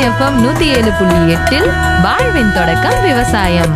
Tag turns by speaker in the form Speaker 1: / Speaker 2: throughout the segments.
Speaker 1: FM நூத்தி ஏழு புள்ளி எட்டில் வாழ்வின் தொடக்கம் விவசாயம்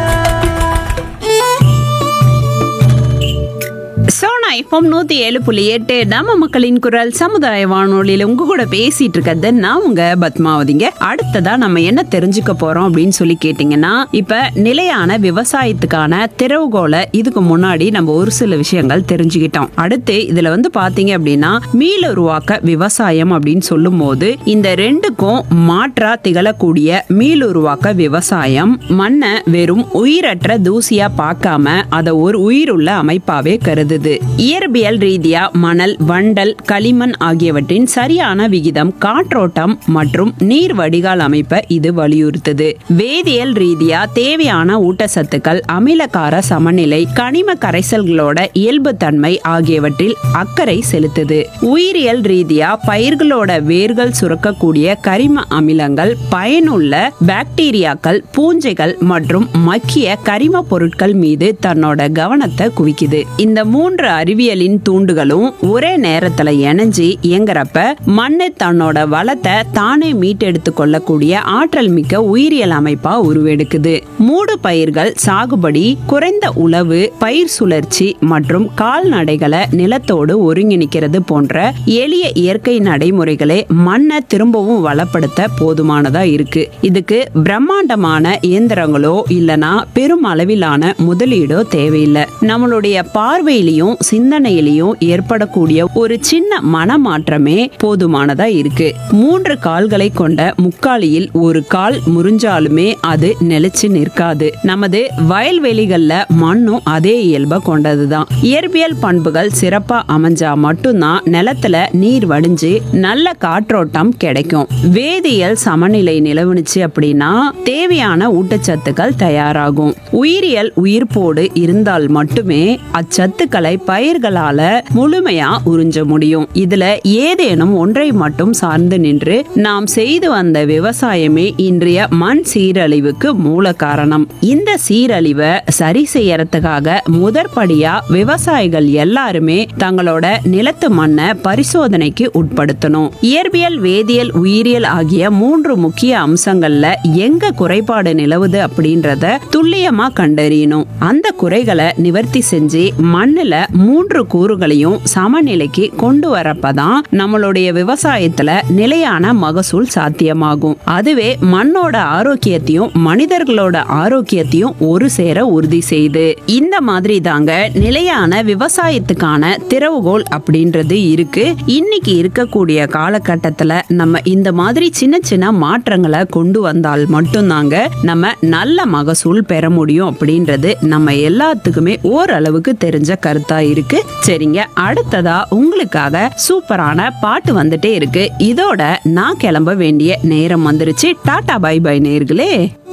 Speaker 2: சோனா எஃப்எம் நூத்தி ஏழு புள்ளி எட்டு நம்ம மக்களின் குரல் சமுதாய வானொலியில உங்க கூட பேசிட்டு இருக்கிறது நான் உங்க பத்மாவதிங்க அடுத்ததா நம்ம என்ன தெரிஞ்சுக்க போறோம் அப்படின்னு சொல்லி கேட்டீங்கன்னா இப்ப நிலையான விவசாயத்துக்கான திறவுகோலை இதுக்கு முன்னாடி நம்ம ஒரு சில விஷயங்கள் தெரிஞ்சுக்கிட்டோம் அடுத்து இதுல வந்து பாத்தீங்க அப்படின்னா மீளுருவாக்க விவசாயம் அப்படின்னு சொல்லும் போது இந்த ரெண்டுக்கும் மாற்றா திகழக்கூடிய மீளுருவாக்க விவசாயம் மண்ணை வெறும் உயிரற்ற தூசியா பார்க்காம அதை ஒரு உயிருள்ள அமைப்பாவே கருதுது இயற்பியல் ரீதியா மணல் வண்டல் களிமண் ஆகியவற்றின் சரியான விகிதம் காற்றோட்டம் மற்றும் நீர் வடிகால் அமைப்பை இது வலியுறுத்துது வேதியியல் ரீதியா தேவையான ஊட்டச்சத்துக்கள் அமிலகார சமநிலை கனிம கரைசல்களோட இயல்புத்தன்மை ஆகியவற்றில் அக்கறை செலுத்துது உயிரியல் ரீதியா பயிர்களோட வேர்கள் சுரக்கக்கூடிய கரிம அமிலங்கள் பயனுள்ள பாக்டீரியாக்கள் பூஞ்சைகள் மற்றும் மக்கிய கரிம பொருட்கள் மீது தன்னோட கவனத்தை குவிக்குது இந்த மூன்று அறிவியலின் தூண்டுகளும் ஒரே நேரத்துல இணைஞ்சு இயங்குறப்ப மண்ணு தன்னோட வளத்தை தானே மீட்டெடுத்து கொள்ளக்கூடிய ஆற்றல் மிக்க உயிரியல் அமைப்பா உருவெடுக்குது மூடு பயிர்கள் சாகுபடி குறைந்த உழவு பயிர் சுழற்சி மற்றும் கால்நடைகளை நிலத்தோடு ஒருங்கிணைக்கிறது போன்ற எளிய இயற்கை நடைமுறைகளே மண்ணை திரும்பவும் வளப்படுத்த போதுமானதா இருக்கு இதுக்கு பிரம்மாண்டமான இயந்திரங்களோ இல்லனா பெரும் அளவிலான முதலீடோ தேவையில்லை நம்மளுடைய பார்வையிலையும் சிந்தனையிலையும் ஏற்படக்கூடிய ஒரு சின்ன மனமாற்றமே போதுமானதா இருக்கு மூன்று கால்களை கொண்ட முக்காலியில் ஒரு கால் முறிஞ்சாலுமே அது நிலைச்சு நிற்காது நமது வயல்வெளிகள்ல மண்ணும் அதே இயல்பை கொண்டதுதான் இயற்பியல் பண்புகள் சிறப்பா அமைஞ்சா மட்டும்தான் நிலத்துல நீர் வடிஞ்சு நல்ல காற்றோட்டம் கிடைக்கும் வேதியியல் சமநிலை நிலவுனுச்சு அப்படின்னா தேவையான ஊட்டச்சத்துக்கள் தயாராகும் உயிரியல் உயிர்ப்போடு இருந்தால் மட்டுமே அச்சத்துக்களை பயிர்களால முழுமையா உறிஞ்ச முடியும் இதுல ஏதேனும் ஒன்றை மட்டும் சார்ந்து நின்று நாம் செய்து வந்த விவசாயமே இன்றைய மண் சீரழிவுக்கு மூல காரணம் இந்த சீரழிவை சரி செய்யறதுக்காக முதற்படியா விவசாயிகள் எல்லாருமே தங்களோட நிலத்து மண்ணை பரிசோதனைக்கு உட்படுத்தணும் இயற்பியல் வேதியியல் உயிரியல் ஆகிய மூன்று முக்கிய அம்சங்கள்ல எங்க குறைபாடு நிலவுது அப்படின்றத துல்லியமா கண்டறியணும் அந்த குறைகளை நிவர்த்தி செஞ்சு மண்ணுல மூன்று கூறுகளையும் சமநிலைக்கு கொண்டு வரப்பதான் நம்மளுடைய விவசாயத்துல நிலையான மகசூல் சாத்தியமாகும் அதுவே மண்ணோட ஆரோக்கியத்தையும் மனிதர்களோட ஆரோக்கியத்தையும் ஒரு சேர உறுதி செய்து இந்த மாதிரி தாங்க நிலையான விவசாயத்துக்கான திறவுகோல் அப்படின்றது இருக்கு இன்னைக்கு இருக்கக்கூடிய காலகட்டத்துல நம்ம இந்த மாதிரி சின்ன சின்ன மாற்றங்களை கொண்டு வந்தால் மட்டும்தாங்க நம்ம நல்ல மகசூல் பெற முடியும் அப்படின்றது நம்ம எல்லாத்துக்குமே ஓரளவுக்கு தெரிஞ்ச கருத்தா இருக்கு சரிங்க அடுத்ததா உங்களுக்காக சூப்பரான பாட்டு வந்துட்டே இருக்கு இதோட நான் கிளம்ப வேண்டிய நேரம் வந்துருச்சு டாடா பை பை நேர்களே